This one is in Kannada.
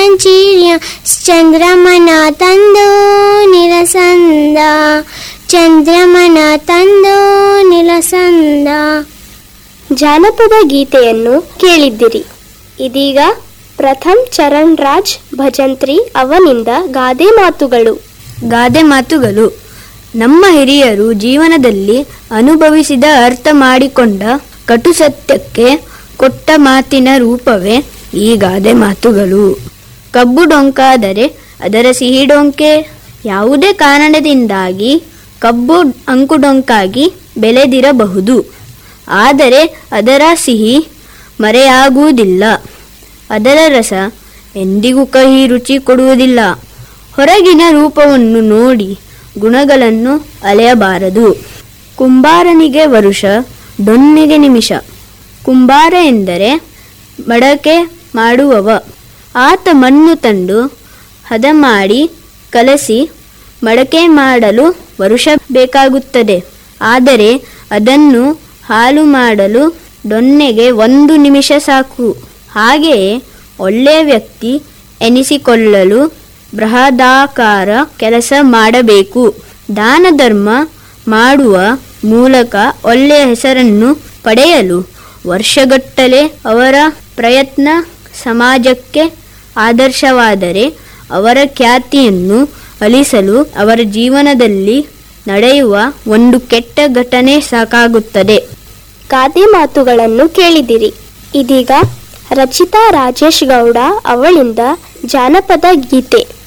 ಚೀರ್ಯ ಚಂದ್ರಮನ ತಂದು ನಿಲಸಂದ ಚಂದ್ರಮನ ತಂದು ನಿಲಸಂದ ಜಾನಪದ ಗೀತೆಯನ್ನು ಕೇಳಿದ್ದಿರಿ ಇದೀಗ ಪ್ರಥಮ್ ಚರಣ್ ರಾಜ್ ಭಜಂತ್ರಿ ಅವನಿಂದ ಗಾದೆ ಮಾತುಗಳು ಗಾದೆ ಮಾತುಗಳು ನಮ್ಮ ಹಿರಿಯರು ಜೀವನದಲ್ಲಿ ಅನುಭವಿಸಿದ ಅರ್ಥ ಮಾಡಿಕೊಂಡ ಕಟು ಸತ್ಯಕ್ಕೆ ಕೊಟ್ಟ ಮಾತಿನ ರೂಪವೇ ಈ ಗಾದೆ ಮಾತುಗಳು ಕಬ್ಬು ಡೊಂಕಾದರೆ ಅದರ ಸಿಹಿ ಡೊಂಕೆ ಯಾವುದೇ ಕಾರಣದಿಂದಾಗಿ ಕಬ್ಬು ಅಂಕುಡೊಂಕಾಗಿ ಬೆಳೆದಿರಬಹುದು ಆದರೆ ಅದರ ಸಿಹಿ ಮರೆಯಾಗುವುದಿಲ್ಲ ಅದರ ರಸ ಎಂದಿಗೂ ಕಹಿ ರುಚಿ ಕೊಡುವುದಿಲ್ಲ ಹೊರಗಿನ ರೂಪವನ್ನು ನೋಡಿ ಗುಣಗಳನ್ನು ಅಲೆಯಬಾರದು ಕುಂಬಾರನಿಗೆ ವರುಷ ಡೊನ್ನೆಗೆ ನಿಮಿಷ ಕುಂಬಾರ ಎಂದರೆ ಮಡಕೆ ಮಾಡುವವ ಆತ ಮಣ್ಣು ತಂದು ಹದ ಮಾಡಿ ಕಲಸಿ ಮಡಕೆ ಮಾಡಲು ವರುಷ ಬೇಕಾಗುತ್ತದೆ ಆದರೆ ಅದನ್ನು ಹಾಲು ಮಾಡಲು ಡೊನ್ನೆಗೆ ಒಂದು ನಿಮಿಷ ಸಾಕು ಹಾಗೆಯೇ ಒಳ್ಳೆಯ ವ್ಯಕ್ತಿ ಎನಿಸಿಕೊಳ್ಳಲು ಬೃಹದಾಕಾರ ಕೆಲಸ ಮಾಡಬೇಕು ದಾನ ಧರ್ಮ ಮಾಡುವ ಮೂಲಕ ಒಳ್ಳೆಯ ಹೆಸರನ್ನು ಪಡೆಯಲು ವರ್ಷಗಟ್ಟಲೆ ಅವರ ಪ್ರಯತ್ನ ಸಮಾಜಕ್ಕೆ ಆದರ್ಶವಾದರೆ ಅವರ ಖ್ಯಾತಿಯನ್ನು ಅಳಿಸಲು ಅವರ ಜೀವನದಲ್ಲಿ ನಡೆಯುವ ಒಂದು ಕೆಟ್ಟ ಘಟನೆ ಸಾಕಾಗುತ್ತದೆ ಗಾದೆ ಮಾತುಗಳನ್ನು ಕೇಳಿದಿರಿ ಇದೀಗ ರಚಿತಾ ರಾಜೇಶ್ ಗೌಡ ಅವಳಿಂದ ಜಾನಪದ ಗೀತೆ